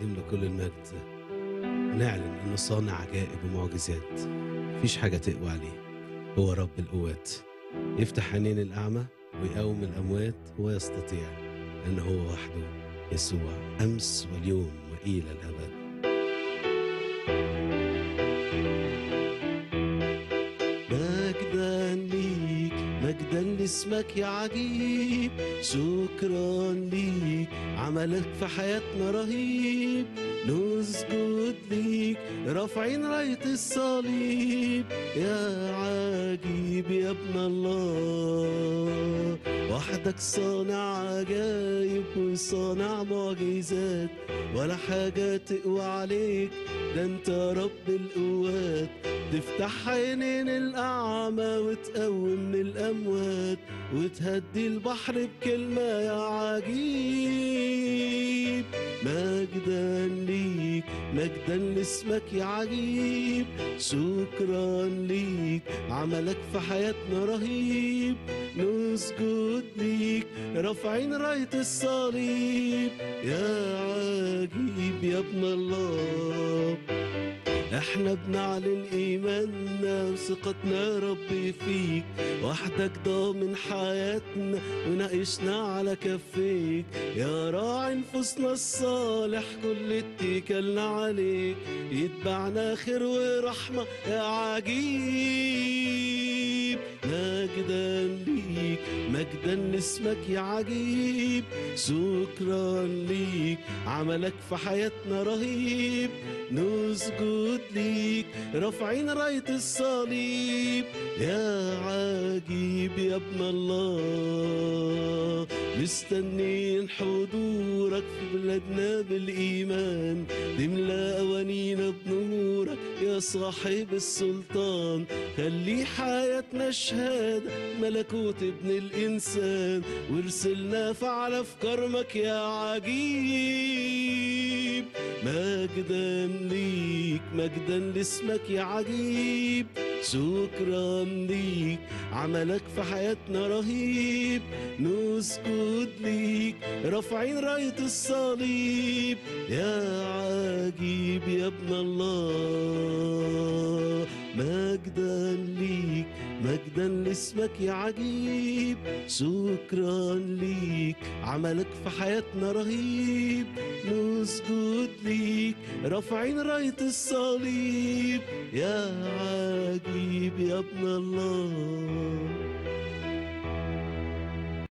نقدم له كل المجد نعلن انه صانع عجائب ومعجزات مفيش حاجه تقوى عليه هو رب القوات يفتح عينين الاعمى ويقوم الاموات هو يستطيع لانه هو وحده يسوع امس واليوم والى الابد مجدا ليك مجدا لاسمك يا عجيب شكرا ليك عملك في حياتنا رهيب نسجد ليك رافعين راية الصليب يا عجيب يا ابن الله وحدك صانع عجايب وصانع معجزات ولا حاجة تقوى عليك ده انت رب القوات تفتح عينين الأعمى وتقوم من الأموات وتهدي البحر بكلمة يا عجيب مجدا ليك مجدا لاسمك يا عجيب شكرا ليك عملك في حياتنا رهيب نسجد ليك رافعين راية الصليب يا عجيب يا ابن الله احنا بنعلن ايماننا وثقتنا يا رب فيك وحدك ضامن حياتنا وناقشنا على كفيك يا راعي نفوسنا الصالح كل اتكلنا عليك يتبعنا خير ورحمة يا عجيب مجدا ليك مجدا لاسمك يا عجيب شكرا ليك عملك في حياتنا رهيب نسجد ليك رافعين راية الصليب يا عجيب يا ابن الله مستنين حضورك في بلادنا بالإيمان تملى أوانينا بنورك يا صاحب السلطان خلي حياتنا شهادة ملكوت ابن الإنسان وارسلنا فعل في كرمك يا عجيب مجدا ليك مجدا لاسمك يا عجيب شكرا ليك عملك في حياتنا رهيب نسجد ليك رافعين راية الصليب يا عجيب يا ابن الله مجدا ليك مجدا لاسمك يا عجيب شكرا ليك عملك في حياتنا رهيب نسجد ليك رافعين راية الصليب يا عجيب يا ابن الله